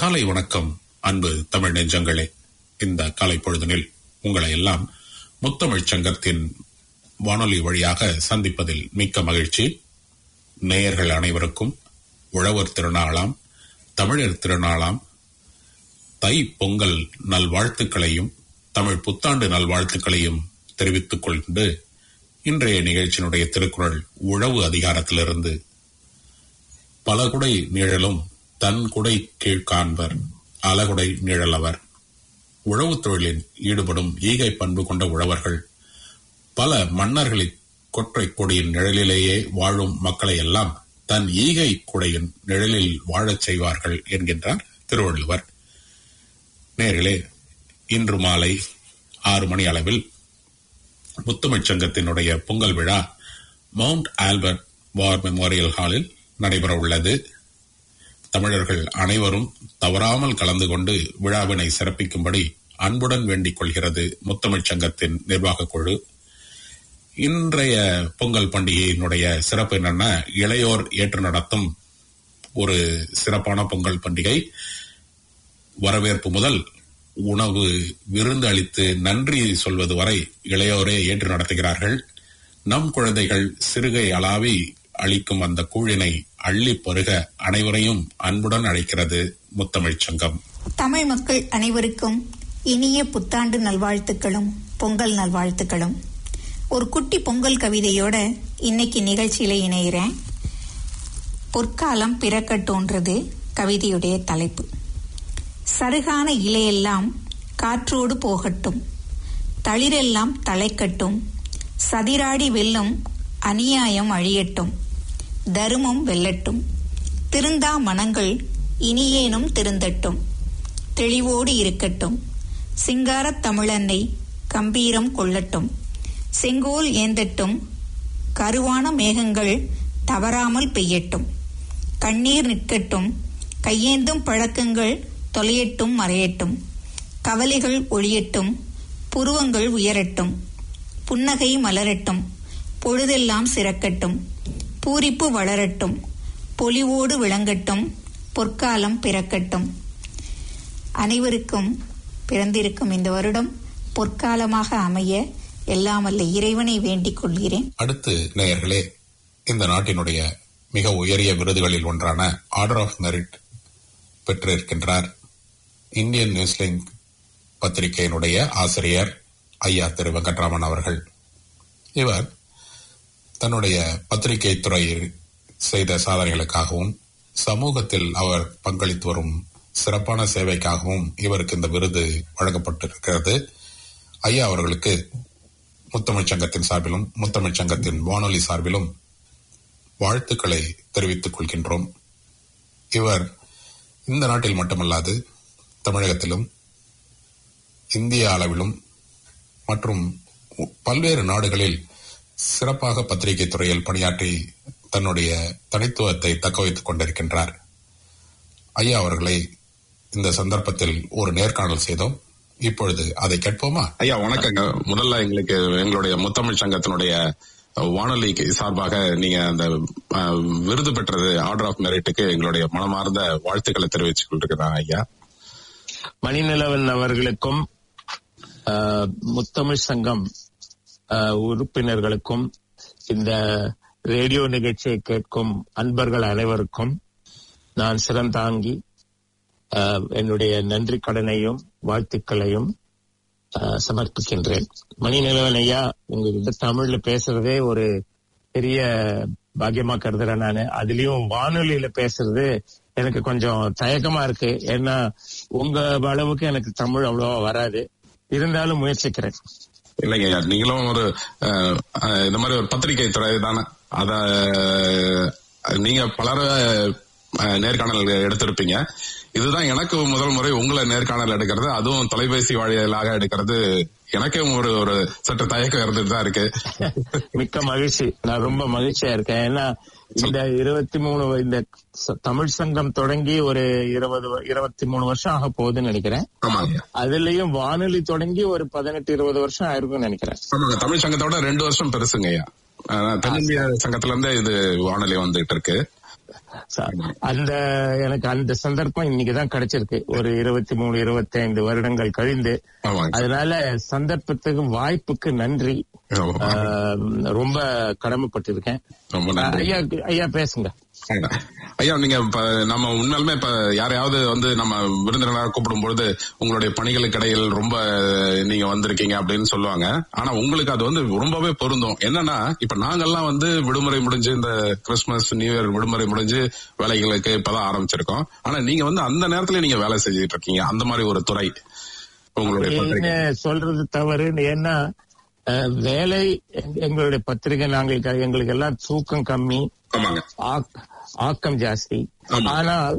காலை வணக்கம் அன்பு தமிழ் நெஞ்சங்களே இந்த காலை பொழுதினில் உங்களை எல்லாம் முத்தமிழ்ச் சங்கத்தின் வானொலி வழியாக சந்திப்பதில் மிக்க மகிழ்ச்சி நேயர்கள் அனைவருக்கும் உழவர் திருநாளாம் தமிழர் திருநாளாம் தை பொங்கல் நல்வாழ்த்துக்களையும் தமிழ் புத்தாண்டு நல்வாழ்த்துக்களையும் தெரிவித்துக் கொண்டு இன்றைய நிகழ்ச்சியினுடைய திருக்குறள் உழவு அதிகாரத்திலிருந்து பல குடை நிழலும் தன் குடை கீழ்காண்பர் அலகுடை நிழலவர் உழவுத் தொழிலில் ஈடுபடும் ஈகை பண்பு கொண்ட உழவர்கள் பல மன்னர்களின் கொற்றை கொடியின் நிழலிலேயே வாழும் மக்களை எல்லாம் தன் ஈகை குடையின் நிழலில் வாழச் செய்வார்கள் என்கின்றார் திருவள்ளுவர் நேர்களே இன்று மாலை ஆறு மணி அளவில் முத்தமிழ்ச் சங்கத்தினுடைய பொங்கல் விழா மவுண்ட் ஆல்பர்ட் வார் மெமோரியல் ஹாலில் நடைபெற உள்ளது தமிழர்கள் அனைவரும் தவறாமல் கலந்து கொண்டு விழாவினை சிறப்பிக்கும்படி அன்புடன் வேண்டிக் கொள்கிறது முத்தமிழ்ச் சங்கத்தின் நிர்வாக குழு இன்றைய பொங்கல் பண்டிகையினுடைய சிறப்பு என்னன்னா இளையோர் ஏற்று நடத்தும் ஒரு சிறப்பான பொங்கல் பண்டிகை வரவேற்பு முதல் உணவு விருந்து அளித்து நன்றி சொல்வது வரை இளையோரே ஏற்று நடத்துகிறார்கள் நம் குழந்தைகள் சிறுகை அளாவி அளிக்கும் அந்த கூழினை அள்ளி பருக அனைவரையும் அன்புடன் அழைக்கிறது முத்தமிழ்ச் சங்கம் தமிழ் மக்கள் அனைவருக்கும் இனிய புத்தாண்டு நல்வாழ்த்துக்களும் பொங்கல் நல்வாழ்த்துக்களும் ஒரு குட்டி பொங்கல் கவிதையோட இன்னைக்கு நிகழ்ச்சியில இணைகிறேன் பொற்காலம் பிறக்கட்டோன்றது கவிதையுடைய தலைப்பு சருகான இலையெல்லாம் காற்றோடு போகட்டும் தளிரெல்லாம் தலைக்கட்டும் சதிராடி வெல்லும் அநியாயம் அழியட்டும் தருமம் வெல்லட்டும் திருந்தா மனங்கள் இனியேனும் திருந்தட்டும் தெளிவோடு இருக்கட்டும் சிங்காரத் தமிழன்னை கம்பீரம் கொள்ளட்டும் செங்கோல் ஏந்தட்டும் கருவான மேகங்கள் தவறாமல் பெய்யட்டும் கண்ணீர் நிற்கட்டும் கையேந்தும் பழக்கங்கள் தொலையட்டும் மறையட்டும் கவலைகள் ஒழியட்டும் புருவங்கள் உயரட்டும் புன்னகை மலரட்டும் பொழுதெல்லாம் சிறக்கட்டும் பூரிப்பு வளரட்டும் பொலிவோடு விளங்கட்டும் பொற்காலம் பிறக்கட்டும் அனைவருக்கும் பிறந்திருக்கும் இந்த வருடம் பொற்காலமாக அமைய எல்லாம் வல்ல இறைவனை வேண்டிக் கொள்கிறேன் அடுத்து நேயர்களே இந்த நாட்டினுடைய மிக உயரிய விருதுகளில் ஒன்றான ஆர்டர் ஆஃப் மெரிட் பெற்றிருக்கின்றார் இந்தியன் நியூஸ்லிங் பத்திரிகையினுடைய ஆசிரியர் ஐயா திரு வெங்கட்ராமன் அவர்கள் இவர் தன்னுடைய பத்திரிகை துறையில் செய்த சாதனைகளுக்காகவும் சமூகத்தில் அவர் பங்களித்து வரும் சிறப்பான சேவைக்காகவும் இவருக்கு இந்த விருது வழங்கப்பட்டிருக்கிறது ஐயா அவர்களுக்கு முத்தமிழ்ச் சங்கத்தின் சார்பிலும் முத்தமிழ்ச் சங்கத்தின் வானொலி சார்பிலும் வாழ்த்துக்களை தெரிவித்துக் கொள்கின்றோம் இவர் இந்த நாட்டில் மட்டுமல்லாது தமிழகத்திலும் இந்திய அளவிலும் மற்றும் பல்வேறு நாடுகளில் சிறப்பாக பத்திரிகை துறையில் பணியாற்றி தன்னுடைய தனித்துவத்தை தக்க வைத்துக் கொண்டிருக்கின்றார் ஐயா அவர்களை இந்த சந்தர்ப்பத்தில் ஒரு நேர்காணல் செய்தோம் இப்பொழுது அதை கேட்போமா ஐயா வணக்கங்க முதல்ல எங்களுக்கு எங்களுடைய முத்தமிழ் சங்கத்தினுடைய வானொலி சார்பாக நீங்க அந்த அஹ், விருது பெற்றது ஆர்டர் ஆஃப் மெரிட்டுக்கு எங்களுடைய மனமார்ந்த வாழ்த்துக்களை தெரிவித்துக் கொண்டிருக்கிறேன் ஐயா மணிநிலவன் அவர்களுக்கும் ஆஹ், முத்தமிழ் சங்கம் ஆஹ், உறுப்பினர்களுக்கும் இந்த ரேடியோ நிகழ்ச்சியை கேட்கும் அன்பர்கள் அனைவருக்கும் நான் சிறந்தாங்கி ஆஹ், என்னுடைய நன்றி கடனையும் வாழ்த்துக்களையும் ஆஹ், சமர்ப்பிக்கின்றேன் மணிநிலவன் ஐயா உங்ககிட்ட தமிழ்ல பேசுறதே ஒரு பெரிய பாக்கியமா கருதுறேன் நானு அதுலயும் வானொலியில பேசுறது எனக்கு கொஞ்சம் தயக்கமா இருக்கு ஏன்னா உங்க அளவுக்கு எனக்கு தமிழ் அவ்வளவா வராது இருந்தாலும் முயற்சிக்கிறேன் இல்லைங்க ஐயா நீங்களும் ஒரு அஹ், அஹ், இந்த மாதிரி ஒரு பத்திரிகை துறை தானே அத அஹ், நீங்க பலர அஹ், நேர்காணல் எடுத்திருப்பீங்க இதுதான் எனக்கு முதல் முறை உங்களை நேர்காணல் எடுக்கிறது அதுவும் தொலைபேசி வாயிலாக எடுக்கிறது எனக்கே ஒரு ஒரு சற்று தயக்கம் இருந்துட்டு தான் இருக்கு மிக்க மகிழ்ச்சி நான் ரொம்ப மகிழ்ச்சியா இருக்கேன் ஏன்னா இந்த இருபத்தி மூணு இந்த ச- தமிழ் சங்கம் தொடங்கி ஒரு இருபது வ- இருபத்தி மூணு வருஷம் ஆக போகுதுன்னு நினைக்கிறேன் ஆமாங்க அதுலயும் வானொலி தொடங்கி ஒரு பதினெட்டு இருபது வருஷம் ஆயிருக்கும்னு நினைக்கிறேன் ஆமாங்க தமிழ் சங்கத்தோட ரெண்டு வருஷம் பெருசுங்க ஐயா அஹ், தென்னிந்திய சங்கத்துல இருந்தே இது வானொலி வந்துட்டு இருக்கு ச- அந்த எனக்கு அந்த சந்தர்ப்பம் இன்னைக்குதான் கிடைச்சிருக்கு ஒரு இருபத்தி மூணு இருபத்தி ஐந்து வருடங்கள் கழிந்து ஆமாங்க அதனால சந்தர்ப்பத்துக்கு வாய்ப்புக்கு நன்றி ஆமா. ஆஹ், ரொம்ப கடமைப்பட்டிருக்கேன் ரொம்ப நன்றி ஐயா ஐயா பேசுங்க ஐயா நீங்க இப்ப நம்ம உண்மையாலுமே இப்ப யாரையாவது வந்து நம்ம விருந்தினராக கூப்பிடும் பொழுது உங்களுடைய பணிகளுக்கு இடையில் ரொம்ப நீங்க வந்திருக்கீங்க அப்படின்னு சொல்லுவாங்க ஆனா உங்களுக்கு அது வந்து ரொம்பவே பொருந்தும் என்னன்னா இப்ப நாங்கெல்லாம் வந்து விடுமுறை முடிஞ்சு இந்த கிறிஸ்துமஸ் நியூ இயர் விடுமுறை முடிஞ்சு வேலைகளுக்கு இப்பதான் ஆரம்பிச்சிருக்கோம் ஆனா நீங்க வந்து அந்த நேரத்துல நீங்க வேலை செஞ்சுட்டு இருக்கீங்க அந்த மாதிரி ஒரு துறை உங்களுடைய என்ன பத்திரிகை சொல்றது தவறு ஏன்னா அஹ், வேலை எங்க- எங்களுடைய பத்திரிகை நாங்கள் எங்களுக்கு எல்லாம் தூக்கம் கம்மி ஆமாங்க ஆக்- ஆக்கம் ஜாஸ்தி ஆமா. ஆனால்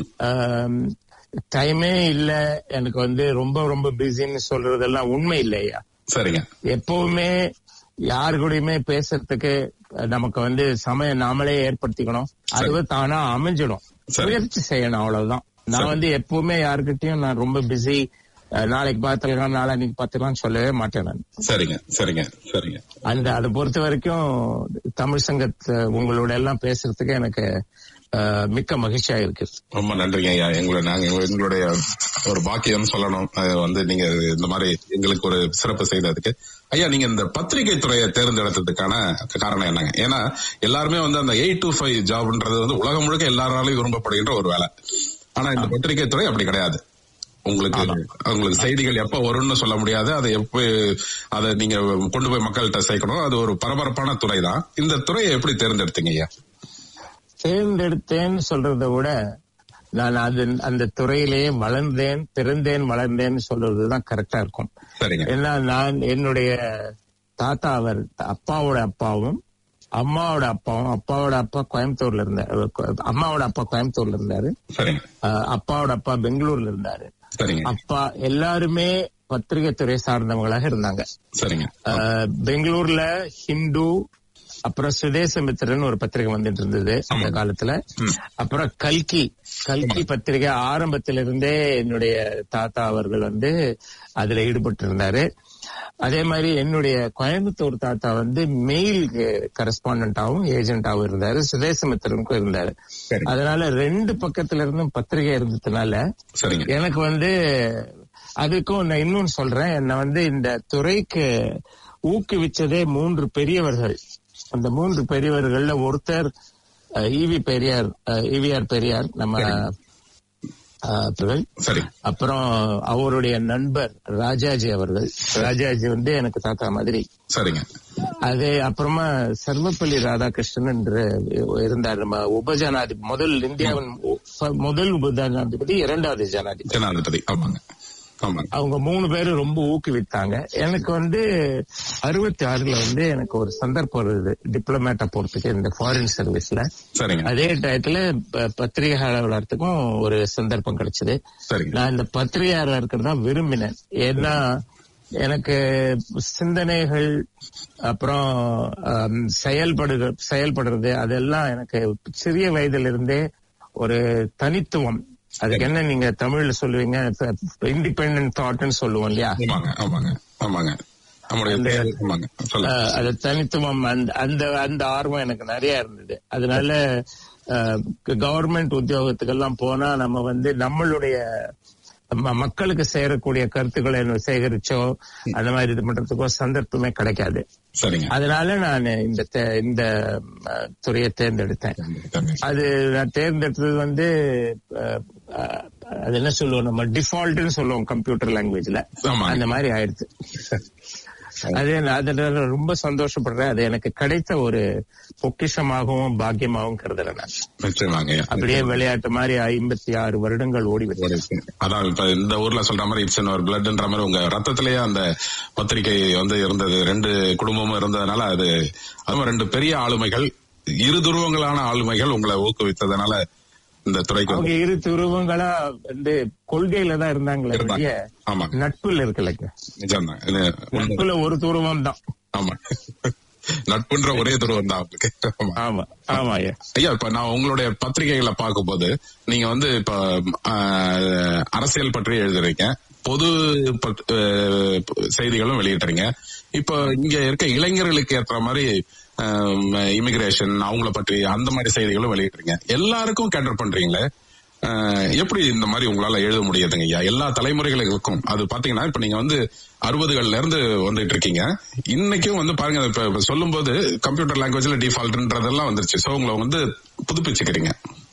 டைமே இல்ல எனக்கு வந்து ரொம்ப ரொம்ப பிஸின்னு சொல்றதெல்லாம் உண்மை இல்லையா சரிங்க எப்பவுமே யாரு கூடயுமே பேசுறதுக்கு அஹ், நமக்கு வந்து சமயம் நாமளே ஏற்படுத்திக்கணும் அதுவே தானா அமைஞ்சிடும் சரி. முயற்சி செய்யணும் அவ்வளவுதான் நான் வந்து எப்பவுமே யாருக்கிட்டயும் நான் ரொம்ப பிஸி நாளைக்கு பார்த்துக்கலாம் நாளைக்கு பார்த்துக்கலாம் சொல்லவே மாட்டேன் நான் சரிங்க சரிங்க சரிங்க அந்த அதை பொறுத்த வரைக்கும் தமிழ் சங்கத்து உங்களோட எல்லாம் பேசுறதுக்கு எனக்கு அஹ், மிக்க மகிழ்ச்சியா இருக்கு ரொம்ப நன்றிங்க ஐயா எங்களை நாங்க எங்க- எங்களுடைய ஒரு பாக்கியம் சொல்லணும் அது வந்து நீங்க இந்த மாதிரி எங்களுக்கு ஒரு சிறப்பு செய்ததுக்கு ஐயா நீங்க இந்த பத்திரிகை துறையை தேர்ந்தெடுத்ததுக்கான காரணம் என்னங்க ஏன்னா எல்லாருமே வந்து அந்த எயிட் டு ஃபைவ் ஜாப்ன்றது வந்து உலகம் முழுக்க எல்லாராலையும் விரும்பப்படுகின்ற ஒரு வேலை ஆனா இந்த பத்திரிகை துறை அப்படி கிடையாது உங்களுக்கு உங்களுக்கு செய்திகள் எப்ப வரும்னு சொல்ல முடியாது அதை எப்ப அதை நீங்க கொண்டு போய் மக்கள்கிட்ட சேர்க்கணும் அது ஒரு பரபரப்பான துறை தான் இந்த துறையை எப்படி தேர்ந்தெடுத்தீங்க ஐயா தேர்ந்தெடுத்தேன்னு சொல்றதை விட நான் அது அந்த துறையிலேயே வளர்ந்தேன் பிறந்தேன் வளர்ந்தேன்னு சொல்றதுதான் கரெக்டா இருக்கும் சரிங்க ஏன்னா நான் என்னுடைய தாத்தா அவர் அப்பாவோட அப்பாவும் அம்மாவோட அப்பாவும் அப்பாவோட அப்பா கோயம்புத்தூர்ல இருந்தாரு அம்மாவோட அப்பா கோயம்புத்தூர்ல இருந்தாரு சரிங்க அஹ் அப்பாவோட அப்பா பெங்களூர்ல இருந்தாரு சரிங்க அப்பா எல்லாருமே பத்திரிகை துறை சார்ந்தவங்களாக இருந்தாங்க சரிங்க அஹ் பெங்களூர்ல ஹிந்து அப்புறம் சுதேசமித்திரன் ஒரு பத்திரிகை வந்துட்டு இருந்தது அந்த காலத்துல அப்புறம் கல்கி கல்கி பத்திரிகை ஆரம்பத்தில இருந்தே என்னுடைய தாத்தா அவர்கள் வந்து அதுல ஈடுபட்டு இருந்தாரு அதே மாதிரி என்னுடைய கோயம்புத்தூர் தாத்தா வந்து மெயில் கரஸ்பாண்டாவும் ஏஜென்டாவும் இருந்தாரு சுதேசமித்திரனுக்கும் இருந்தாரு சரி. அதனால ரெண்டு பக்கத்துல இருந்தும் பத்திரிகை இருந்ததுனால சரிங்க எனக்கு வந்து அதுக்கும் நான் இன்னொன்னு சொல்றேன் என்னை வந்து இந்த துறைக்கு ஊக்குவிச்சதே மூன்று பெரியவர்கள் அந்த மூன்று பெரியவர்கள்ல ஒருத்தர் ஈவி பெரியார் ஈவிஆர் பெரியார் நம்ம அஹ், அவர்கள் சரி அப்புறம் அவருடைய நண்பர் ராஜாஜி அவர்கள் ராஜாஜி வந்து எனக்கு தாத்தா மாதிரி சரிங்க அது அப்புறமா சர்வப்பள்ளி ராதாகிருஷ்ணன் என்று இருந்தார் நம்ம உபஜனாதி முதல் இந்தியாவின் உ- முதல் உபஜனாதிபதி இரண்டாவது ஜனாதிபதி ஜனாதிபதி ஆமாங்க ஆமாங்க அவங்க மூணு பேரும் ரொம்ப ஊக்குவித்தாங்க எனக்கு வந்து அறுபத்தி ஆறுல வந்து எனக்கு ஒரு சந்தர்ப்பம் இருந்தது டிப்ளமேட்டா போறதுக்கு இந்த ஃபாரின் சர்வீஸ்ல சரிங்க அதே டயத்துல ப- பத்திரிகையாளர்களுக்கும் ஒரு சந்தர்ப்பம் கிடைச்சது சரிங்க நான் இந்த பத்திரிகையாளர் இருக்கிறதா விரும்பினேன் ஏன்னா எனக்கு சிந்தனைகள் அப்புறம் ஆம், செயல்படுக செயல்படுறது அதெல்லாம் எனக்கு சிறிய வயதிலிருந்தே இருந்தே ஒரு தனித்துவம் அதுக்கு என்ன நீங்க தமிழ்ல சொல்லுவீங்க இண்டிபெண்டன்ட் தாட்னு சொல்லுவோம் இல்லையா ஆமாங்க ஆமாங்க ஆமாங்க நம்முடைய தேவை, ஆமாங்க சொல்லுங்க அஹ், அது தனித்துவம் அந்த அந்த அந்த ஆர்வம் எனக்கு நிறைய இருந்தது அதனால கவர்மெண்ட் உத்தியோகத்துக்கெல்லாம் போனா நம்ம வந்து நம்மளுடைய ம- மக்களுக்கு சேரக்கூடிய கருத்துக்களை சேகரிச்சோ அந்த மாதிரி இது பண்றதுக்கோ சந்தர்ப்பமே கிடைக்காது சரிங்க அதனால நான் இந்த தே- இந்த அஹ், துறையை தேர்ந்தெடுத்தேன் அது நான் தேர்ந்தெடுத்தது வந்து அஹ், அஹ், அது என்ன சொல்லுவோம் நம்ம டிஃபால்ட்னு சொல்லுவோம் கம்ப்யூட்டர் லாங்குவேஜ்ல ஆமாங்க. அந்த மாதிரி ஆயிடுச்சு அது நான் அதுல ரொம்ப சந்தோஷப்படுறேன் அது எனக்கு கிடைத்த ஒரு பொக்கிஷமாகவும் பாக்கியமாகவும் கருதுறேன் நான் நிச்சயமாங்க ஐயா. அப்படியே விளையாட்டு மாதிரி ஐம்பத்தி ஆறு வருடங்கள் ஓடி விட்டது அதான் இப்ப இந்த ஊர்ல சொல்ற மாதிரி இட்ஸ் ஒரு பிளட்ன்ற மாதிரி உங்க ரத்தத்திலேயே அந்த பத்திரிகை வந்து இருந்தது ரெண்டு குடும்பமும் இருந்ததுனால அது அதுவும் ரெண்டு பெரிய ஆளுமைகள் இரு துருவங்களான ஆளுமைகள் உங்களை ஊக்குவித்ததுனால இந்த துறைக்கு அவங்க வந்து இரு துருவங்களா வந்து கொள்கையில தான் இருந்தாங்களே இருந்தாங்க. ஒழிய ஆமாங்க நட்புல இருக்குல்லங்க நிஜம்தான் இது உண்மை. நட்புல ஒரு துருவம் தான் ஆமா நட்புன்ற ஒரே துருவம் தான் அவங்களுக்கு ஆமா ஆமா ஆமா ஐயா ஐயா இப்ப நான் உங்களுடைய பத்திரிகைகளை பார்க்கும்போது நீங்க வந்து இப்ப ஆஹ், அரசியல் பற்றி எழுதுறீங்க பொது பத்- அஹ், செய்திகளும் வெளியிடுறீங்க இப்போ இங்க இருக்க இளைஞர்களுக்கு ஏற்ற மாதிரி இமிகிரேஷன் அவங்கள பற்றி அந்த மாதிரி செய்திகளும் வெளியிடுறீங்க எல்லாருக்கும் கேட்டர் பண்றீங்களே அஹ், எப்படி இந்த மாதிரி உங்களால எழுத முடியுதுங்க ஐயா எல்லா தலைமுறைகளுக்கும் அது பாத்தீங்கன்னா இப்ப நீங்க வந்து அறுபதுகள்ல இருந்து வந்துட்டு இருக்கீங்க இன்னைக்கும் வந்து பாருங்க இப்ப இப்ப சொல்லும்போது கம்ப்யூட்டர் லாங்குவேஜ்ல டிஃபால்ட்ன்றதெல்லாம் வந்துருச்சு சோ உங்களை வந்து புதுப்பிச்சுக்கிறீங்க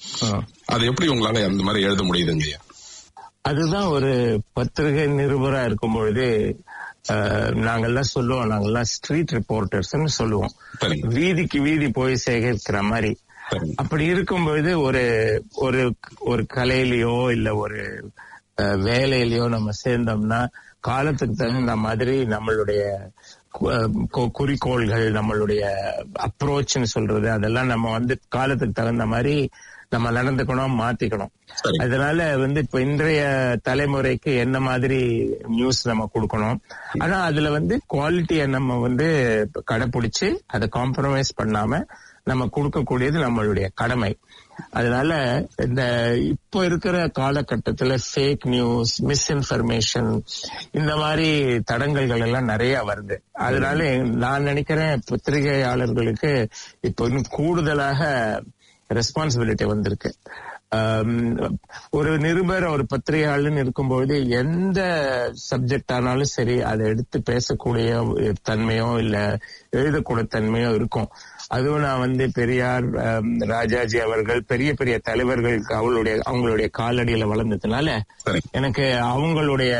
அது எப்படி உங்களால அந்த மாதிரி எழுத முடியுதுங்க ஐயா அதுதான் ஒரு பத்திரிகை நிருபரா இருக்கும் பொழுது அஹ், நாங்கெல்லாம் சொல்லுவோம் நாங்கெல்லாம் ஸ்ட்ரீட் ரிப்போர்ட்டர்ஸ் சொல்லுவோம் சரிங்க வீதிக்கு வீதி போய் சேகரிக்கிற மாதிரி சரிங்க அப்படி இருக்கும்பொழுது ஒரு ஒரு ஒரு கலையிலயோ இல்ல ஒரு அஹ், வேலையிலயோ நம்ம சேர்ந்தோம்னா காலத்துக்கு தகுந்த மாதிரி நம்மளுடைய கு- அஹ், கு- குறிக்கோள்கள் நம்மளுடைய அப்ரோச்னு சொல்றது அதெல்லாம் நம்ம வந்து காலத்துக்கு தகுந்த மாதிரி நம்ம நடந்துக்கணும் மாத்திக்கணும் சரி. அதனால வந்து இப்ப இன்றைய தலைமுறைக்கு என்ன மாதிரி நியூஸ் நம்ம கொடுக்கணும் ஆனா அதுல வந்து குவாலிட்டியை நம்ம வந்து கடைபிடிச்சு அதை காம்ப்ரமைஸ் பண்ணாம நம்ம கொடுக்கக்கூடியது நம்மளுடைய கடமை அதனால இந்த இப்போ இருக்கிற காலகட்டத்துல ஃபேக் நியூஸ் மிஸ்இன்ஃபர்மேஷன் இந்த மாதிரி தடங்கல்கள் எல்லாம் நிறைய வருது அதனால நான் நினைக்கிறேன் பத்திரிகையாளர்களுக்கு இப்போ இன்னும் கூடுதலாக ரெஸ்பான்சிபிலிட்டி வந்திருக்கு ஆம், ஒரு நிருபர் ஒரு பத்திரிகையாளர்னு இருக்கும்போது எந்த சப்ஜெக்ட் ஆனாலும் சரி அதை எடுத்து பேசக்கூடிய தன்மையோ இல்ல எழுதக்கூடிய தன்மையோ இருக்கும் அதுவும் நான் வந்து பெரியார் ஆம், ராஜாஜி அவர்கள் பெரிய பெரிய தலைவர்களுக்கு அவங்களுடைய அவங்களுடைய காலடியில வளர்ந்ததுனால சரி எனக்கு அவங்களுடைய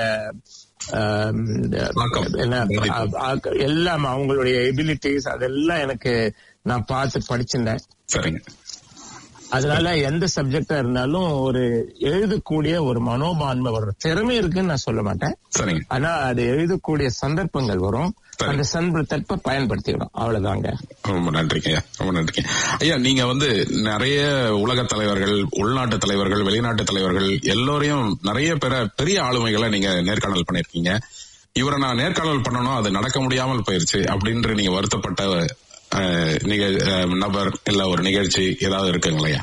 ஆம், ஆக்கம். என்ன, ஆ- ஆக்க- எல்லாம் அவங்களுடைய எபிலிட்டிஸ் அதெல்லாம் எனக்கு நான் பார்த்து படிச்சிருந்தேன் சரிங்க அதனால எந்த சப்ஜெக்டா இருந்தாலும் ஒரு எழுதக்கூடிய ஒரு மனோபான்மை வரும் திறமை இருக்குன்னு நான் சொல்ல மாட்டேன் சரிங்க ஆனா அது எழுதக்கூடிய சந்தர்ப்பங்கள் வரும் சரி. அந்த சந்தர்ப்பத்தை பயன்படுத்திக்கணும் அவ்வளவுதாங்க ரொம்ப நன்றிங்க ஐயா ரொம்ப நன்றிங்க ஐயா நீங்க வந்து நிறைய உலக தலைவர்கள் உள்நாட்டு தலைவர்கள் வெளிநாட்டு தலைவர்கள் எல்லோரையும் நிறைய பெற பெரிய ஆளுமைகளை நீங்க நேர்காணல் பண்ணிருக்கீங்க இவரை நான் நேர்காணல் பண்ணணும் அது நடக்க முடியாமல் போயிருச்சு அப்படின்ற நீங்க வருத்தப்பட்ட அஹ், நிக- அஹ், நபர் இல்ல ஒரு நிகழ்ச்சி ஏதாவது இருக்குங்களையா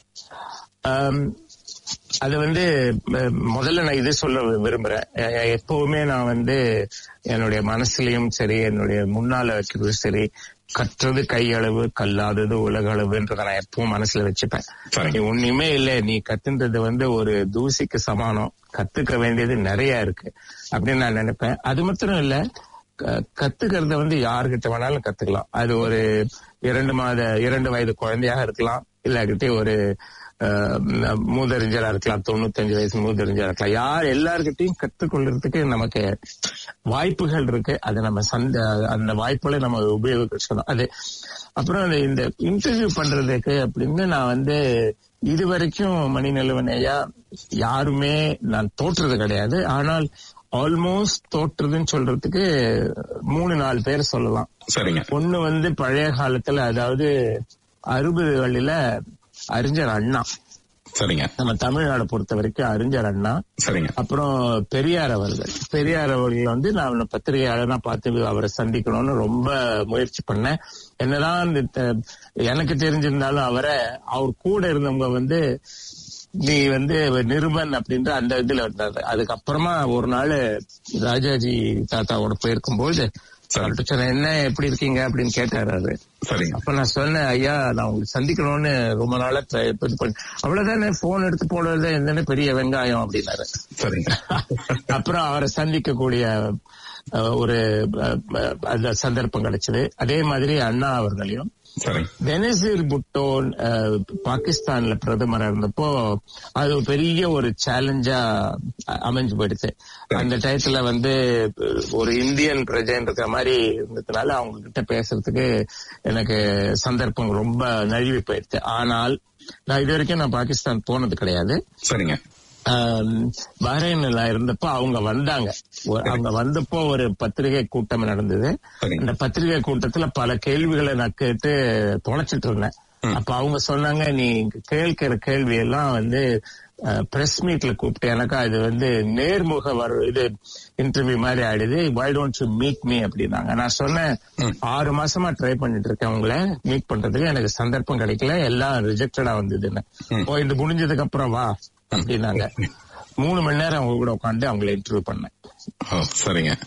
ஆம், அது வந்து அஹ், முதல்ல நான் இது சொல்ல விரும்புறேன் அஹ், எப்பவுமே நான் வந்து என்னுடைய மனசுலயும் சரி என்னுடைய முன்னால வைக்கிறது சரி கற்றது கையளவு கல்லாதது உலக அளவுன்றத நான் எப்பவும் மனசுல வச்சுப்பேன் சரி. நீ ஒண்ணுமே இல்ல நீ கத்துன்றது வந்து ஒரு தூசிக்கு சமானம் கத்துக்க வேண்டியது நிறைய இருக்கு அப்படின்னு நான் நினைப்பேன் அது மாத்திரம் இல்ல க- கத்துக்கிறத வந்து யாருகிட்ட வேணாலும் கத்துக்கலாம் அது ஒரு இரண்டு மாத இரண்டு வயது குழந்தையாக இருக்கலாம் இல்லாக்கிட்டே ஒரு அஹ், மூதறிஞரா இருக்கலாம் தொண்ணூத்தஞ்சு வயசு மூதறிஞரா இருக்கலாம் யார் எல்லார்கிட்டையும் கத்துக்கொள்றதுக்கு நமக்கு வாய்ப்புகள் இருக்கு அதை நம்ம சந்த அந்த வாய்ப்புகளை நம்ம உபயோகிக்கணும் அது அப்புறம் அந்த இந்த இன்டர்வியூ பண்றதுக்கு அப்படின்னு நான் வந்து இது வரைக்கும் மணிநிலவன் ஐயா யாருமே நான் தோற்றது கிடையாது ஆனால் ஆல்மோஸ்ட் தோற்றுதுன்னு சொல்றதுக்கு மூணு நாலு பேர் சொல்லலாம் சரிங்க ஒண்ணு வந்து பழைய காலத்துல அதாவது அறுபதுகளில அறிஞர் அண்ணா சரிங்க நம்ம தமிழ்நாடு பொறுத்த வரைக்கும் அறிஞர் அண்ணா சரிங்க அப்புறம் பெரியார் அவர்கள் பெரியார் அவர்கள் வந்து நான் பத்திரிகையாளனா பார்த்து அவரை சந்திக்கணும்னு ரொம்ப முயற்சி பண்ணேன் என்னதான் இந்த த- எனக்கு தெரிஞ்சிருந்தாலும் அவரை அவர் கூட இருந்தவங்க வந்து நீ வந்து நிருபன் அப்படின்ற அந்த இதுல இருந்தாரு அதுக்கப்புறமா ஒரு நாள் ராஜாஜி தாத்தாவோட போயிருக்கும்போது அவர்கிட்ட சொன்னேன் என்ன எப்படி இருக்கீங்க அப்படின்னு கேட்டாரு அவரு சரிங்க அப்ப நான் சொன்னேன் ஐயா நான் உங்களுக்கு சந்திக்கணும்னு ரொம்ப நாளா try- இது பண்ணி அவ்வளவுதானே போன் எடுத்து போடுறது என்னன்னு பெரிய வெங்காயம் அப்படின்னாரு சரிங்க அப்புறம் அவரை சந்திக்கக்கூடிய அஹ், ஒரு அஹ், அஹ், அந்த சந்தர்ப்பம் கிடைச்சது அதே மாதிரி அண்ணா அவர்களையும் சரிங்க பெனசீர் புட்டோ அஹ், பாகிஸ்தான்ல பிரதமரா இருந்தப்போ அது ஒரு பெரிய ஒரு சேலஞ்சா அமைஞ்சு போயிடுச்சு அந்த டயத்துல வந்து அஹ், ஒரு இந்தியன் பிரஜைன்ற மாதிரி இருந்ததுனால அவங்க கிட்ட பேசுறதுக்கு எனக்கு சந்தர்ப்பம் ரொம்ப நழுவி போயிடுச்சு ஆனால் நான் இது வரைக்கும் நான் பாகிஸ்தான் போனது கிடையாது சரிங்க ஆம், பஹ்ரைன்ல இருந்தப்போ அவங்க வந்தாங்க ஒரு- அவங்க வந்தப்போ ஒரு பத்திரிகை கூட்டம் நடந்தது சரிங்க. அந்த பத்திரிகை கூட்டத்துல பல கேள்விகளை நான் கேட்டு தொலைச்சிட்டு இருந்தேன் அப்ப அவங்க சொன்னாங்க நீ கேட்கிற கேள்வி எல்லாம் வந்து பிரஸ் மீட்ல கூப்பிட்டு எனக்கு அது வந்து நேர்முக வர இது இன்டர்வியூ மாதிரி ஆயிடுது why don't you meet me அப்படின்னாங்க நான் சொன்னேன் ஆறு மாசமா ட்ரை பண்ணிட்டு இருக்கேன் உங்களை மீட் பண்றதுக்கு எனக்கு சந்தர்ப்பம் கிடைக்கல எல்லாம் ரிஜெக்டடா வந்ததுன்னு ஓ இது முடிஞ்சதுக்கு அப்புறம் வா அப்படின்னாங்க மூணு மணி நேரம் அவங்க கூட உட்காந்து அவங்கள இன்டர்வியூ பண்ணேன் ஓ சரிங்க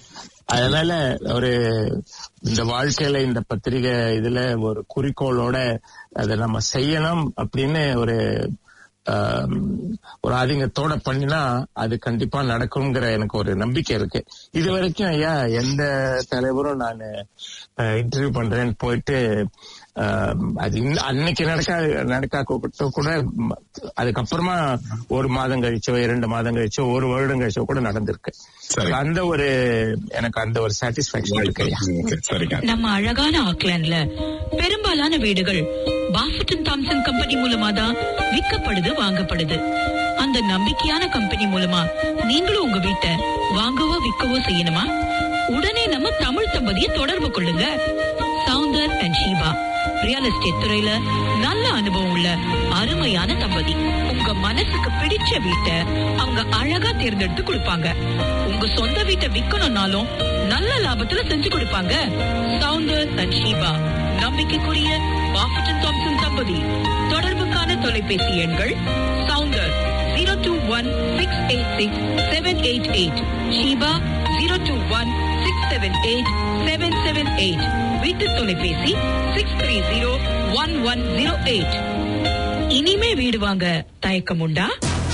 அதனால ஒரு இந்த வாழ்க்கையில இந்த பத்திரிகை இதுல ஒரு குறிக்கோளோட அதை நம்ம செய்யணும் அப்படின்னு ஒரு ஆம், ஒரு ஆதிங்கத்தோட பண்ணினா அது கண்டிப்பா நடக்குங்கிற எனக்கு ஒரு நம்பிக்கை இருக்கு இது வரைக்கும் ஐயா எந்த தலைவரும் நான் இன்டர்வியூ பண்றேன்னு போயிட்டு ஆம், அது இன்ன- அன்னைக்கு நடக்க நடக்கா கூட ம, அதுக்கப்புறமா ஒரு மாதம் கழிச்சோ இரண்டு மாதம் கழிச்சோ ஒரு வருடம் கழிச்சோ கூட நடந்திருக்கு சரி. அந்த ஒரு எனக்கு அந்த ஒரு சாட்டிஸ்பாக்சன் இருக்கு ஐயா Okay, சரிங்க நம்ம அழகான ஆக்லாண்ட்ல பெரும்பாலான வீடுகள் பாஃபட்டன் தாம்சன் கம்பெனி மூலமா தான் விற்கப்படுது வாங்கப்படுது அந்த நம்பிக்கையான கம்பெனி மூலமா நீங்களும் உங்க வீட்டை வாங்கவோ விற்கவோ செய்யணுமா உடனே நம்ம தமிழ் தம்பதியை தொடர்பு கொள்ளுங்க Sounder and Sheeba real estate துறையில நல்ல அனுபவம் உள்ள அருமையான தம்பதி உங்க மனசுக்கு பிடிச்ச வீட்டை அவங்க அழகா தேர்ந்தெடுத்து கொடுப்பாங்க உங்க சொந்த வீட்டை விக்கணும்னாலும் நல்ல லாபத்துல செஞ்சு கொடுப்பாங்க சவுந்தர் அண்ட் ஷீபா நம்பிக்கைக்குரிய பாஃபட்டன் தாம்சன் தம்பதி தொடர்புக்கான தொலைபேசி எண்கள் Sounder zero two one six eight six seven eight eight Sheeba zero two one six seven eight seven seven eight வீட்டு தொலைபேசி six three zero one one zero eight இனிமே வீடு வாங்க தயக்கம் உண்டா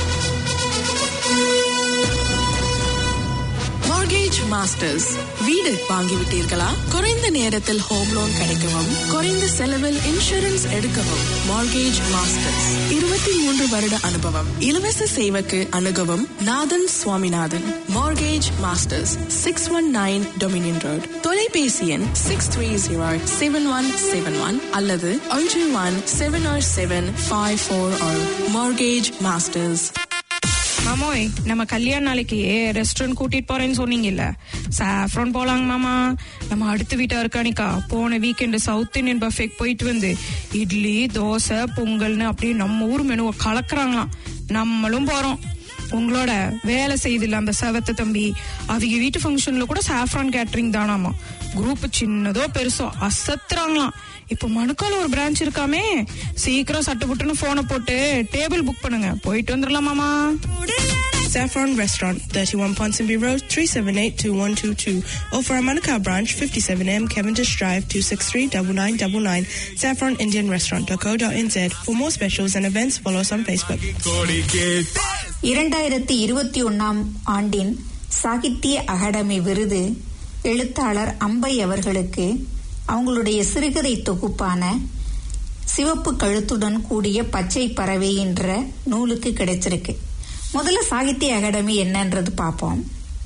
மார்கேஜ் மாஸ்டர்ஸ் வீடு வாங்கிவிட்டீர்களா குறைந்த நேரத்தில் ஹோம் லோன் கிடைக்கவும் குறைந்த செலவில் இன்சூரன்ஸ் எடுக்கவும் மார்கேஜ் மாஸ்டர்ஸ் இருபத்தி மூன்று வருட அனுபவம் இலவச சேவைக்கு அணுகவும் Nathan Swaminathan mortgage masters six one nine Dominion road தொலைபேசி எண் six three zero seven one seven one அல்லது ஒன்று one seven or seven five four or mortgage masters மாமோய் நம்ம கல்யாண நாளைக்கு ரெஸ்டாரண்ட் கூட்டிட்டு போறேன்னு சொன்னீங்கல்ல சாஃப்ரான் போலாங்க மாமா நம்ம அடுத்த வீட்டா இருக்கானிக்கா போன வீக்கெண்டு சவுத் இந்தியன் பஃபேக்கு போயிட்டு வந்து இட்லி தோசை பொங்கல்னு அப்படியே நம்ம ஊர் மெனுவை கலக்குறாங்களாம் நம்மளும் போறோம் உங்களோட வேலை செய்தில்ல அந்த செவத்த தம்பி அவங்க வீட்டு ஃபங்க்ஷன்ல கூட சாஃப்ரான் கேட்டரிங் தானாமா குரூப் சின்னதோ பெருசோ அசத்துறாங்களாம் இப்போ மணுக்கால ஒரு பிரான்ச் இருக்காமே சீக்கிரம் சட்டு புட்டுன்னு போனை போட்டு டேபிள் புக் பண்ணுங்க போயிட்டு வந்துடலாமாமா Saffron Restaurant, 31 Ponsonby Road, 378-2122. Or for our Manukau branch, 57M Cavendish Drive, 263-9999. saffronindianrestaurant.co.nz. For more specials and events, follow us on Facebook. இரண்டாயிரத்தி இருபத்தி ஒன்னாம் ஆண்டின் சாகித்ய அகாடமி விருது எழுத்தாளர் அம்பை அவர்களுக்கு அவங்களுடைய சிறுகதை தொகுப்பான சிவப்பு கழுத்துடன் கூடிய பச்சை பறவை என்ற நூலுக்கு கிடைச்சிருக்கு முதல்ல சாகித்ய அகாடமி என்னன்றது பார்ப்போம்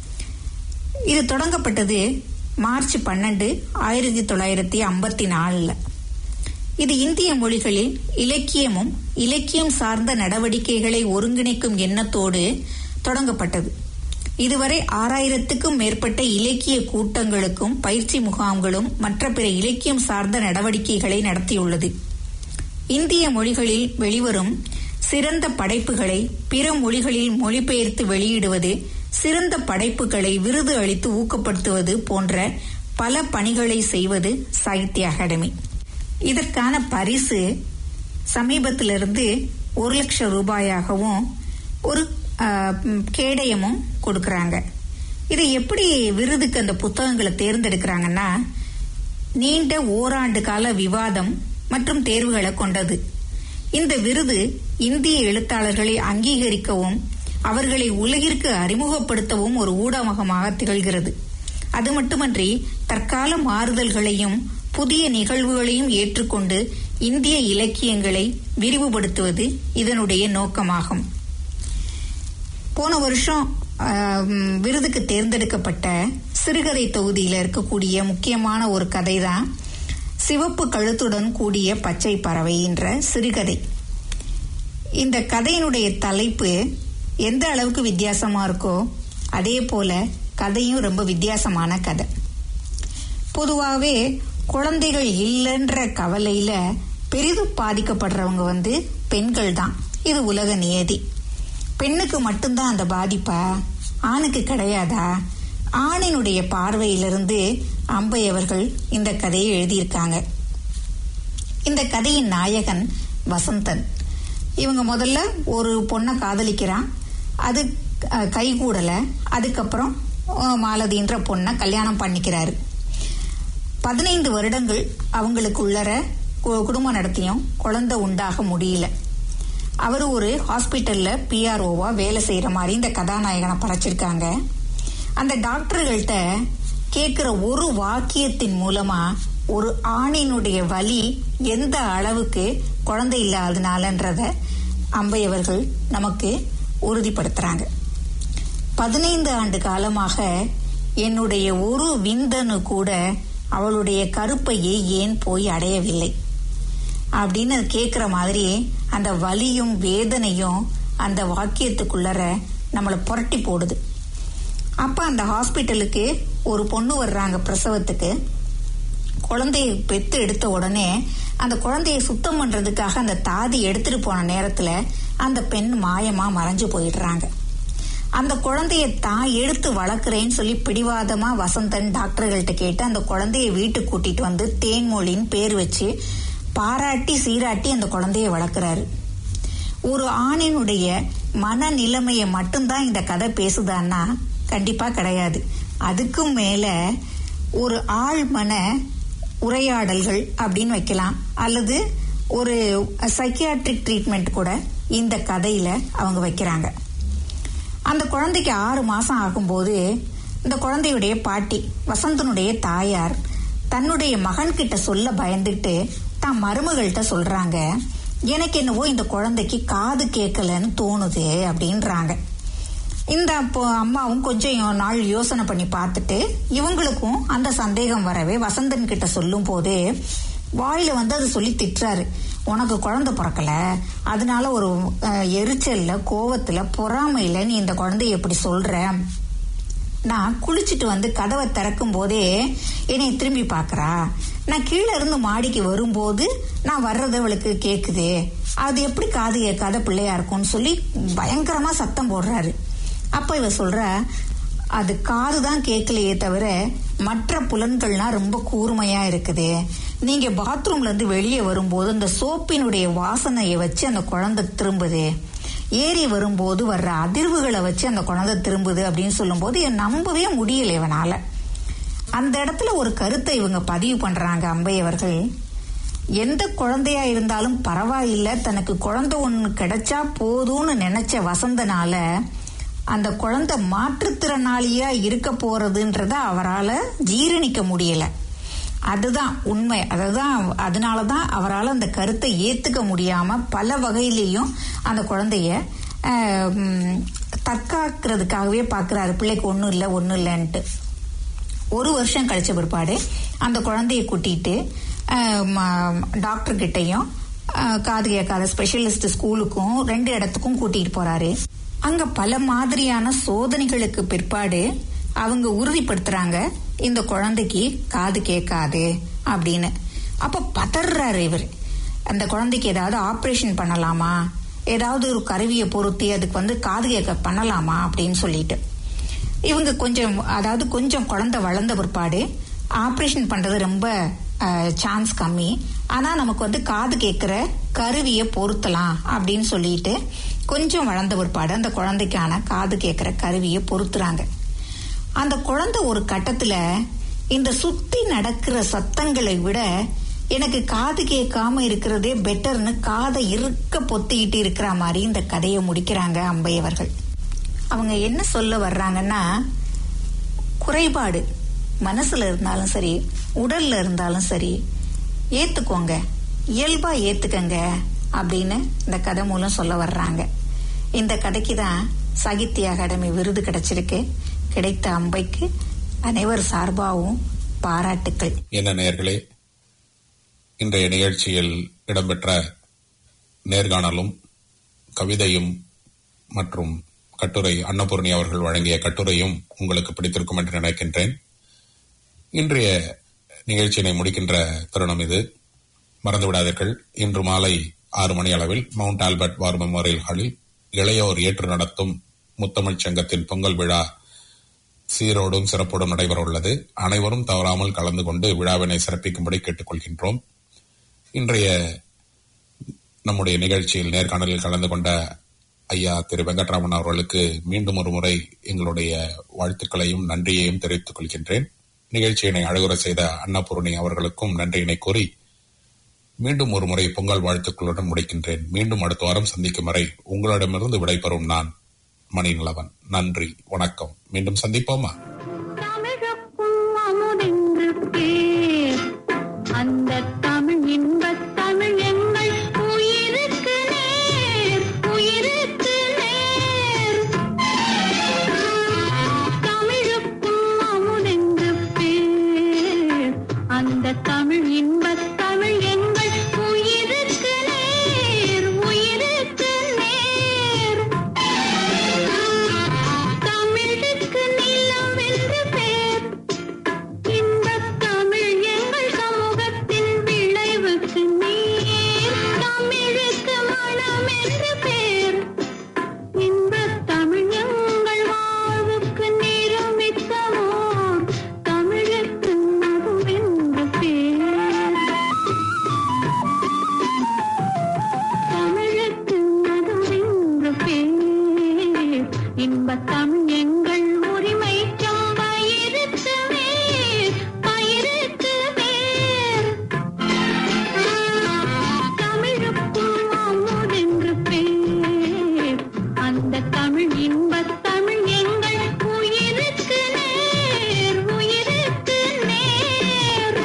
இது தொடங்கப்பட்டது மார்ச் பன்னெண்டு ஆயிரத்தி தொள்ளாயிரத்தி ஐம்பத்தி நாலுல இது இந்திய மொழிகளில் இலக்கியமும் இலக்கியம் சார்ந்த நடவடிக்கைகளை ஒருங்கிணைக்கும் எண்ணத்தோடு தொடங்கப்பட்டது இதுவரை ஆறாயிரத்துக்கும் மேற்பட்ட இலக்கிய கூட்டங்களுக்கும் பயிற்சி முகாம்களும் மற்ற பிற இலக்கியம் சார்ந்த நடவடிக்கைகளை நடத்தியுள்ளது இந்திய மொழிகளில் வெளிவரும் சிறந்த படைப்புகளை பிற மொழிகளில் மொழிபெயர்த்து வெளியிடுவது சிறந்த படைப்புகளை விருது அளித்து ஊக்கப்படுத்துவது போன்ற பல பணிகளை செய்வது சாகித்ய அகாடமி இதற்கான பரிசு சமீபத்திலிருந்து ஒரு லட்சம் ரூபாயாகவும் ஒரு ஆஹ், ம், கேடயமும் கொடுக்கறாங்க இது எப்படி விருதுக்கு அந்த புத்தகங்களை தேர்ந்தெடுக்கிறாங்கன்னா நீண்ட ஓராண்டு கால விவாதம் மற்றும் தேர்வுகளை கொண்டது இந்த விருது இந்திய எழுத்தாளர்களை அங்கீகரிக்கவும் அவர்களை உலகிற்கு அறிமுகப்படுத்தவும் ஒரு ஊடகமாக திகழ்கிறது அது மட்டுமன்றி தற்கால மாறுதல்களையும் புதிய நிகழ்வுகளையும் ஏற்றுக்கொண்டு இந்திய இலக்கியங்களை விரிவுபடுத்துவது இதனுடைய நோக்கமாகும் போன வருஷம் ஆம், விருதுக்கு தேர்ந்தெடுக்கப்பட்ட சிறுகதை தொகுதியில இருக்கக்கூடிய முக்கியமான ஒரு கதை தான் சிவப்பு கழுத்துடன் கூடிய பச்சை பறவை என்ற சிறுகதை இந்த கதையினுடைய தலைப்பு எந்த அளவுக்கு வித்தியாசமா இருக்கோ அதே போல கதையும் ரொம்ப வித்தியாசமான கதை பொதுவாகவே குழந்தைகள் இல்லைன்ற கவலையில பெரிதும் பாதிக்கப்படுறவங்க வந்து பெண்கள் தான் இது உலக நியதி பெண்ணுக்கு மட்டும்தான் அந்த பாதிப்பா ஆணுக்கு கிடையாதா ஆணினுடைய பார்வையிலிருந்து அம்பை அவர்கள் இந்த கதையை எழுதியிருக்காங்க இந்த கதையின் நாயகன் வசந்தன் இவங்க முதல்ல ஒரு பொண்ணை காதலிக்கிறான் அது அஹ், கைகூடல அதுக்கப்புறம் அஹ், மாலதின்ற பொண்ணை கல்யாணம் பண்ணிக்கிறாரு பதினைந்து வருடங்கள் அவங்களுக்குள்ளர கு- குடும்பம் நடத்தியும் குழந்தை உண்டாக முடியல அவர் ஒரு ஹாஸ்பிட்டல்ல பிஆர்ஓவா வேலை செய்யற மாதிரி இந்த கதாநாயகனை படைச்சிருக்காங்க அந்த டாக்டர்கள்ட்ட கேட்கிற ஒரு வாக்கியத்தின் மூலமா ஒரு ஆணினுடைய வலி எந்த அளவுக்கு குழந்தை இல்லாதனாலன்றத அம்பையவர்கள் நமக்கு உறுதிப்படுத்துறாங்க பதினைந்து ஆண்டு காலமாக என்னுடைய ஒரு விந்தணு கூட அவளுடைய கருப்பையை ஏன் போய் அடையவில்லை அப்படின்னு கேக்குற மாதிரி அந்த வலியும் வேதனையும் அந்த வாக்கியத்துக்குள்ளர நம்மளை புரட்டி போடுது அப்ப அந்த ஹாஸ்பிட்டலுக்கு ஒரு பொண்ணு வர்றாங்க பிரசவத்துக்கு குழந்தைய பெத்து எடுத்த உடனே அந்த குழந்தைய சுத்தம் பண்றதுக்காக அந்த தாதி எடுத்துட்டு போன நேரத்துல அந்த பெண் மாயமா மறைஞ்சு போயிடுறாங்க அந்த குழந்தைய தான் எடுத்து வளர்க்குறேன்னு சொல்லி பிடிவாதமா வசந்தன் டாக்டர்கள்ட்ட கேட்டு அந்த குழந்தைய வீட்டுக்கு கூட்டிட்டு வந்து தேன்மொழின்னு பேர் வச்சு பாராட்டி சீராட்டி அந்த குழந்தைய வளர்க்குறாரு ஒரு ஆணினுடைய மன நிலைமையை மட்டும்தான் இந்த கதை பேசுதான்னா கண்டிப்பா கிடையாது அதுக்கும் மேல ஒரு ஆழ் மன உரையாடல்கள் அப்படின்னு வைக்கலாம் அல்லது ஒரு சைக்கியாட்ரிக் ட்ரீட்மெண்ட் கூட இந்த கதையில அவங்க வைக்கிறாங்க அந்த குழந்தைக்கு ஆறு மாசம் ஆகும்போது இந்த குழந்தையுடைய பாட்டி வசந்தனுடைய தாயார் தன்னுடைய மகன்கிட்ட சொல்ல பயந்துட்டு தான் மருமகள்கிட்ட சொல்றாங்க எனக்கு என்னவோ இந்த குழந்தைக்கு காது கேட்கலன்னு தோணுது அப்படின்றாங்க இந்த அப்போ அம்மாவும் கொஞ்சம் யோ- நாள் யோசனை பண்ணி பார்த்துட்டு இவங்களுக்கும் அந்த சந்தேகம் வரவே வசந்தன் கிட்ட சொல்லும் போது வாயில வந்து அது சொல்லி திட்டுறாரு உனக்கு குழந்தை பிறக்கல அதனால ஒரு அஹ், எரிச்சல்ல கோவத்துல பொறாமையில நீ இந்த குழந்தைய எப்படி சொல்ற நான் குளிச்சுட்டு வந்து கதவை திறக்கும் போதே என்னை திரும்பி பார்க்கறா நான் கீழே இருந்து மாடிக்கு வரும்போது நான் வர்றது அவளுக்கு கேக்குது அது எப்படி காது கேட்காத பிள்ளையா இருக்கும்னு சொல்லி பயங்கரமா சத்தம் போடுறாரு அப்ப இவ சொல்ற அது காது தான் கேட்கலையே தவிர மற்ற புலன்கள்லாம் ரொம்ப கூர்மையா இருக்குது நீங்க பாத்ரூம்ல இருந்து வெளியே வரும்போது அந்த சோப்பினுடைய வாசனையை வச்சு அந்த குழந்தை திரும்புது ஏறி வரும்போது வர்ற அதிர்வுகளை வச்சு அந்த குழந்தை திரும்புது அப்படின்னு சொல்லும்போது என் நம்பவே முடியல இவனால அந்த இடத்துல ஒரு கருத்தை இவங்க பதிவு பண்றாங்க அம்பை அவர்கள் எந்த குழந்தையா இருந்தாலும் பரவாயில்ல தனக்கு குழந்தை ஒண்ணு கிடைச்சா போதும்னு நினைச்ச வசந்தனால அந்த குழந்தை மாற்றுத்திறனாளியா இருக்க போறதுன்றத அவரால ஜீரணிக்க முடியல அதுதான் உண்மை அதுதான் அதனாலதான் அவரால் அந்த கருத்தை ஏத்துக்க முடியாம பல வகையிலையும் அந்த குழந்தைய ஆஹ், ம், தற்காக்கிறதுக்காகவே பாக்குறாரு பிள்ளைக்கு ஒண்ணும் இல்லை ஒண்ணும் இல்லைன்ட்டு ஒரு வருஷம் கழிச்ச பிற்பாடு அந்த குழந்தைய கூட்டிட்டு டாக்டர் கிட்டையும் அஹ், காது கேட்காத ஸ்பெஷலிஸ்ட் ஸ்கூலுக்கும் ரெண்டு இடத்துக்கும் கூட்டிட்டு போறாரு அங்க பல மாதிரியான சோதனைகளுக்கு பிற்பாடு அவங்க உறுதிப்படுத்துறாங்க இந்த குழந்தைக்கு காது கேட்காது அப்படின்னு அப்ப பதறாரு இவர் அந்த குழந்தைக்கு ஏதாவது ஆபரேஷன் பண்ணலாமா ஏதாவது ஒரு கருவியை பொருத்தி அதுக்கு வந்து காது கேட்க பண்ணலாமா அப்படின்னு சொல்லிட்டு இவங்க கொஞ்சம் அதாவது கொஞ்சம் குழந்தை வளர்ந்த பிற்பாடு ஆப்ரேஷன் பண்றது ரொம்ப சான்ஸ் கம்மி ஆனா நமக்கு வந்து காது கேட்கிற கருவியை பொருத்தலாம் அப்படின்னு சொல்லிட்டு கொஞ்சம் வளர்ந்த பிற்பாடு அந்த குழந்தைக்கான காது கேட்கிற கருவியை பொருத்துறாங்க அந்த குழந்தை ஒரு கட்டத்துல இந்த சுத்தி நடக்கிற சத்தங்களை விட எனக்கு காது கேட்காம இருக்கிறதே பெட்டர்னு காதை இருக்க பொத்திக்கிட்டு இருக்கிற மாதிரி இந்த கதையை முடிக்கிறாங்க அம்பையவர்கள் அவங்க என்ன சொல்ல வர்றாங்கன்னா குறைபாடு மனசுல இருந்தாலும் சரி உடல்ல இருந்தாலும் சரி ஏத்துக்கோங்க இயல்பா ஏத்துக்கங்க அப்படின்னு இந்த கதை மூலம் சொல்ல வர்றாங்க இந்த கதைக்கு தான் சாகித்ய அகாடமி விருது கிடைச்சிருக்கு கிடைத்த அம்பைக்கு அனைவர் சார்பாகவும் பாராட்டுக்கள் என்ன நேயர்களே இன்றைய நிகழ்ச்சியில் இடம்பெற்ற நேர்காணலும் கவிதையும் மற்றும் கட்டுரை அன்னபூர்ணி அவர்கள் வழங்கிய கட்டுரையும் உங்களுக்கு பிடித்திருக்கும் என்று நினைக்கின்றேன் இன்றைய நிகழ்ச்சியினை முடிக்கின்ற தருணம் இது மறந்துவிடாதீர்கள் இன்று மாலை ஆறு மணி அளவில் மவுண்ட் ஆல்பர்ட் வார் மெமோரியல் ஹாலில் இளையோர் ஏற்று நடத்தும் முத்தமிழ்ச் சங்கத்தின் பொங்கல் விழா சீரோடும் சிறப்போடும் நடைபெற உள்ளது அனைவரும் தவறாமல் கலந்து கொண்டு விழாவினை சிறப்பிக்கும்படி கேட்டுக்கொள்கின்றோம் இன்றைய நம்முடைய நிகழ்ச்சியில் நேர்காணலில் கலந்து கொண்ட ஐயா திரு வெங்கட்ராமன் அவர்களுக்கு மீண்டும் ஒரு முறை எங்களுடைய வாழ்த்துக்களையும் நன்றியையும் தெரிவித்துக் கொள்கின்றேன் நிகழ்ச்சியினை அழகுற செய்த அன்னபூரணி அவர்களுக்கும் நன்றியினை கூறி மீண்டும் ஒரு முறை பொங்கல் வாழ்த்துக்களுடன் முடிக்கின்றேன் மீண்டும் அடுத்த வாரம் சந்திக்கும் வரை உங்களிடமிருந்து விடைபெறும் நான் மணிநலவன் நன்றி வணக்கம் மீண்டும் சந்திப்போமா தமிழுக்கும் அமுதென்று பேர் அந்த தமிழ் இன்பத் தமிழ் எங்கள் உயிருக்கு நேர் உயிருக்கு நேர் தமிழுக்கும் அமுதென்று பேர் அந்த தமிழ் இன்பத் தமிழ் எங்கள் உயிருக்கு நேர் உயிருக்கு நேர் தமிழுக்கு நிலம் என்று பேர் இன்பத் தமிழ் எங்கள் சமூகத்தின் விளைவுக்கு நீர் தமிழுக்கு மனம் என்று பேர் இன்பத் தமிழ் எங்கள் வாழ்வுக்கு நிரூபித்தவோர் தமிழுக்கு மதுவென்று பேர் தமிழுக்கு மதுவென்று பேர் இன்பத் தமிழ் எங்கள் உரிமை பயிருக்கு வேர் பயிருக்கு வேர் தமிழுக்கும் அமுதென்று பேர் அந்த தமிழ் இன்பத் தமிழ் எங்கள் உயிருக்கு நேர் உயிருக்கு நேர்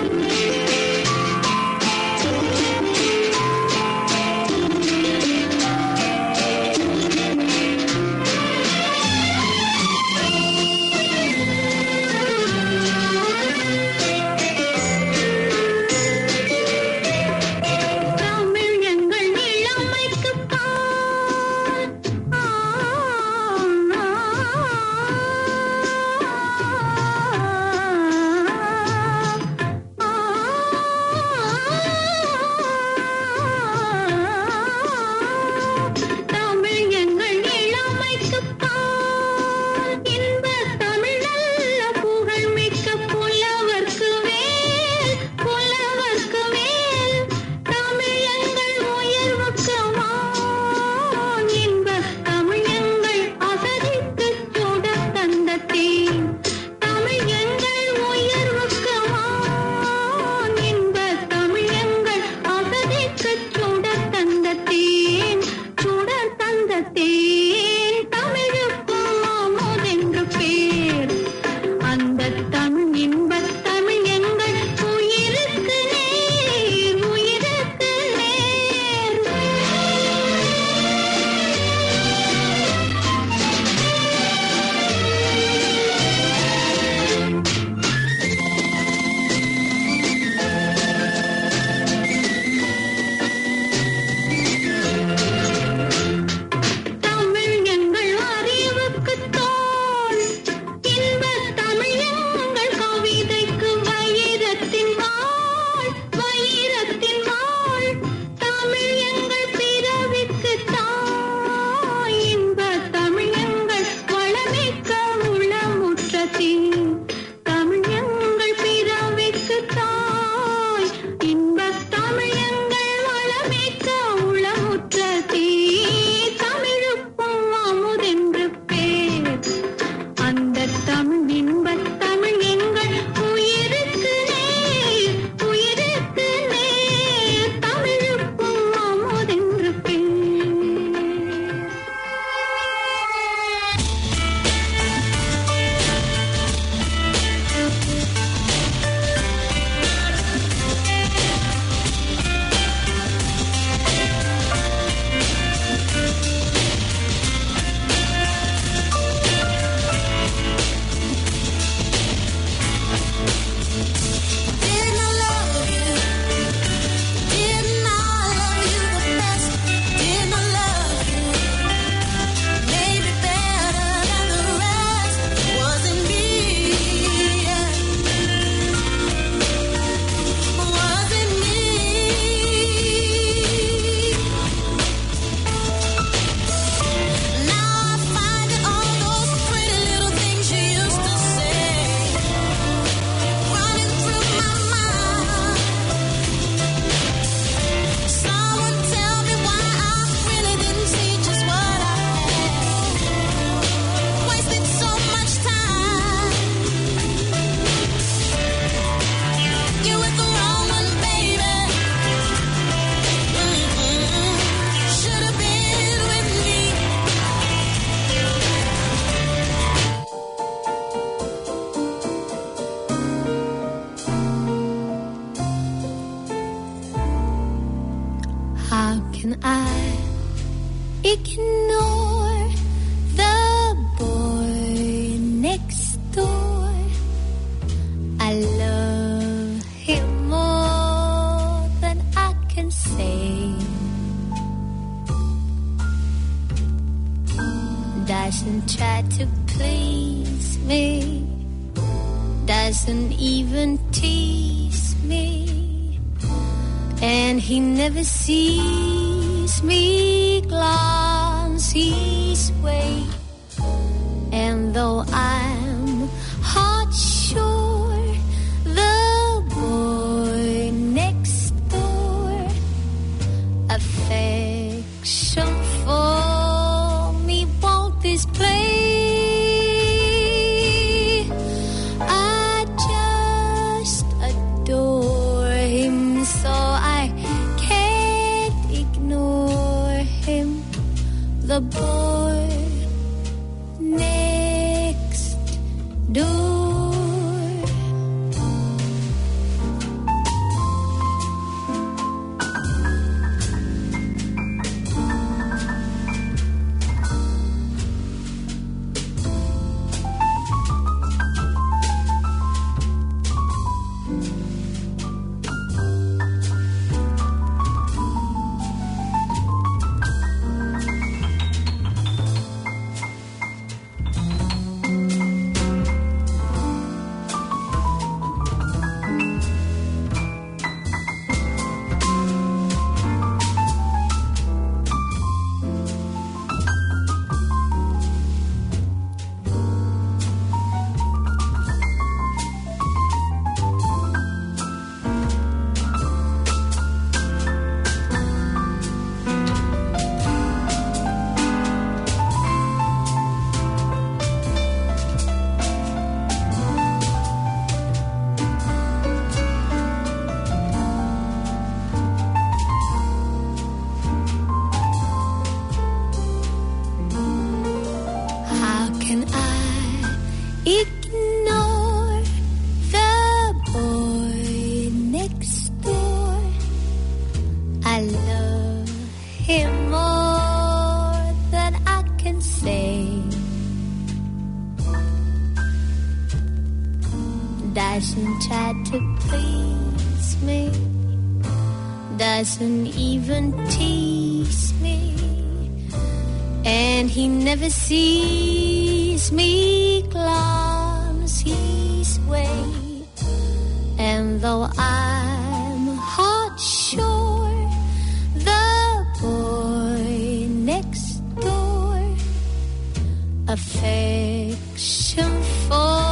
to please me, doesn't even tease me, and he never sees me glance his way. And though I'm hot sure the boy next door affection for me won't display. I just adore him, so I can't ignore him. The boy next door. How can I ignore the boy next door? I love him more than I can say. Doesn't try to please me, doesn't even tease me and he never sees me glance his way. And though I'm hot sure the boy next door affection for